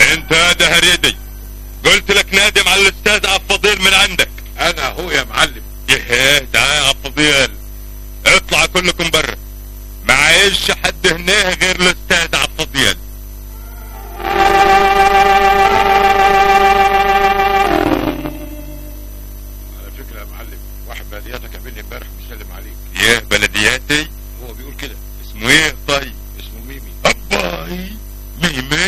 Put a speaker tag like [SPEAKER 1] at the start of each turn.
[SPEAKER 1] انت يا ده هريدي قلت لك نادم على الاستاذ عبد الفضيل من عندك
[SPEAKER 2] انا هو يا معلم
[SPEAKER 1] ايه تعال يا عبد الفضيل اطلع كلكم برا ما عايش حد هنا غير الاستاذ عبد الفضيل
[SPEAKER 2] على فكره يا معلم واحد بلدياتك قابلني امبارح بيسلم عليك
[SPEAKER 1] ايه بلدياتي
[SPEAKER 2] هو بيقول كده
[SPEAKER 1] اسمه ايه طيب
[SPEAKER 2] اسمه ميمي
[SPEAKER 1] اباي ميمي